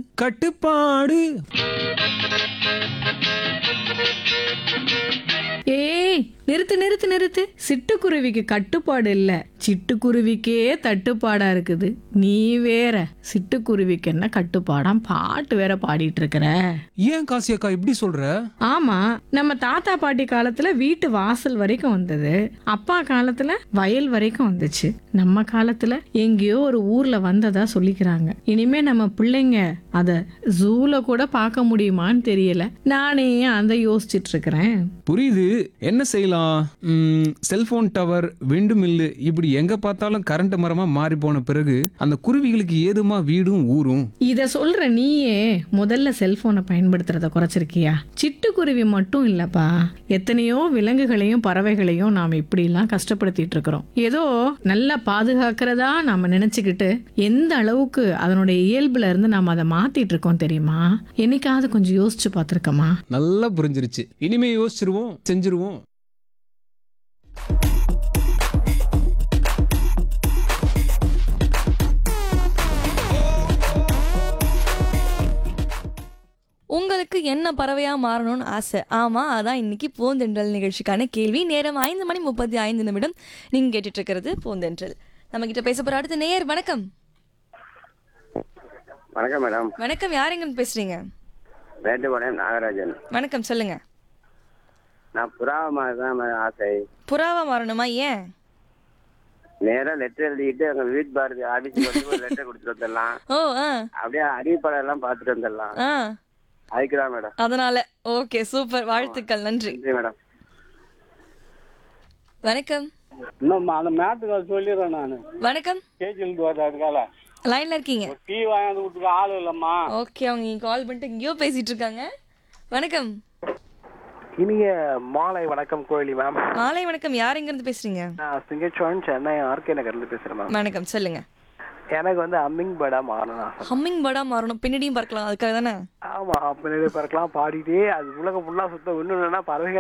கட்டுப்பாடு ஏய் நிறுத்து நிறுத்து நிறுத்து சிட்டுக்குருவிக்கு கட்டுப்பாடு இல்ல சிட்டுக்குருவிக்கே தட்டுப்பாடா இருக்குது நீ வேற சிட்டுக்குருவிக்கு என்ன கட்டுப்பாடாம் பாட்டு வேற பாடிட்டு இருக்கிற ஏன் காசி அக்கா இப்படி சொல்ற ஆமா நம்ம தாத்தா பாட்டி காலத்துல வீட்டு வாசல் வரைக்கும் வந்தது அப்பா காலத்துல வயல் வரைக்கும் வந்துச்சு நம்ம காலத்துல எங்கேயோ ஒரு ஊர்ல வந்ததா சொல்லிக்கிறாங்க இனிமே நம்ம பிள்ளைங்க அத ஜூல கூட பார்க்க முடியுமான்னு தெரியல நானே அதை யோசிச்சிட்டு இருக்கிறேன் புரியுது என்ன செய்யலாம் ம், செல்போன் டவர் விண்டு மில்லு இப்படி எங்க பார்த்தாலும் கரண்ட் மரமா மாறி போன பிறகு அந்த குருவிகளுக்கு ஏதுமா வீடும் ஊரும் இத சொல்ற நீயே முதல்ல செல்போனை பயன்படுத்துறத குறைச்சிருக்கியா சிட்டுக்குருவி மட்டும் இல்லப்பா எத்தனையோ விலங்குகளையும் பறவைகளையும் நாம் இப்படிலாம் கஷ்டப்படுத்திட்டு இருக்கிறோம் ஏதோ நல்லா பாதுகாக்கிறதா நாம நினைச்சுக்கிட்டு எந்த அளவுக்கு அதனுடைய இயல்புல இருந்து நாம அதை மாத்திட்டு இருக்கோம் தெரியுமா என்னைக்காவது கொஞ்சம் யோசிச்சு பார்த்திருக்கமா நல்லா புரிஞ்சிருச்சு இனிமே யோசிச்சிருவோம் செஞ்சிருவோம் உங்களுக்கு என்ன பறவையா மாறணும்னு ஆசை ஆமா அதான் இன்னைக்கு பூந்தென்றல் நிகழ்ச்சிக்கான கேள்வி நேரம் ஐந்து மணி முப்பத்தி ஐந்து நிமிடம் நீங்க கேட்டுட்டு இருக்கிறது பூந்தென்றல் நம்ம கிட்ட பேச போற அடுத்த நேயர் வணக்கம் வணக்கம் மேடம் வணக்கம் யாரெங்கன்னு பேசுறீங்க வேட்டுப்பாளையம் நாகராஜன் வணக்கம் சொல்லுங்க நான் புறாவ தான் மேடம் ஆசை புறாவா மாறணுமா ஏன் நேரா லெட்டர் எழுதிட்டு எங்க வீட்டு பாரதி ஆபீஸ்க்கு வந்து ஒரு லெட்டர் கொடுத்துட்டு வந்துடலாம் ஓ ஆ அப்படியே அறிவிப்பாளர் எல்லாம் பார்த்துட்டு வந்துடலாம் ஆ அதுக்கு தான் மேடம் அதனால ஓகே சூப்பர் வாழ்த்துக்கள் நன்றி நன்றி மேடம் வணக்கம் இன்னும் அந்த மேட்டுக்கு சொல்லிடுறேன் நான் வணக்கம் கேஜிலிருந்து வருது அதுக்கால லைன்ல இருக்கீங்க டீ வாங்கி கொடுத்துக்க ஆள் இல்லைம்மா ஓகே அவங்க இங்க கால் பண்ணிட்டு எங்கேயோ பேசிட்டு இருக்காங்க வணக்கம் இனிய மாலை வணக்கம் கோயிலி மேம் மாலை வணக்கம் யார் எங்க இருந்து பேசுறீங்க நான் சிங்கச்சோன் சென்னை ஆர்கே நகர்ல பேசுறேன் மேம் வணக்கம் சொல்லுங்க எனக்கு வந்து அம்மிங் பேர்டா மாறணும் ஆசை. ஹம்மிங் பேர்டா மாறணும் பின்னாடியும் பார்க்கலாம் அதுக்காக தானே ஆமா பின்னாடி பறக்கலாம் பாடிட்டே அது உலகம் ஃபுல்லா சுத்த இன்னும் என்னன்னா பறவைகள்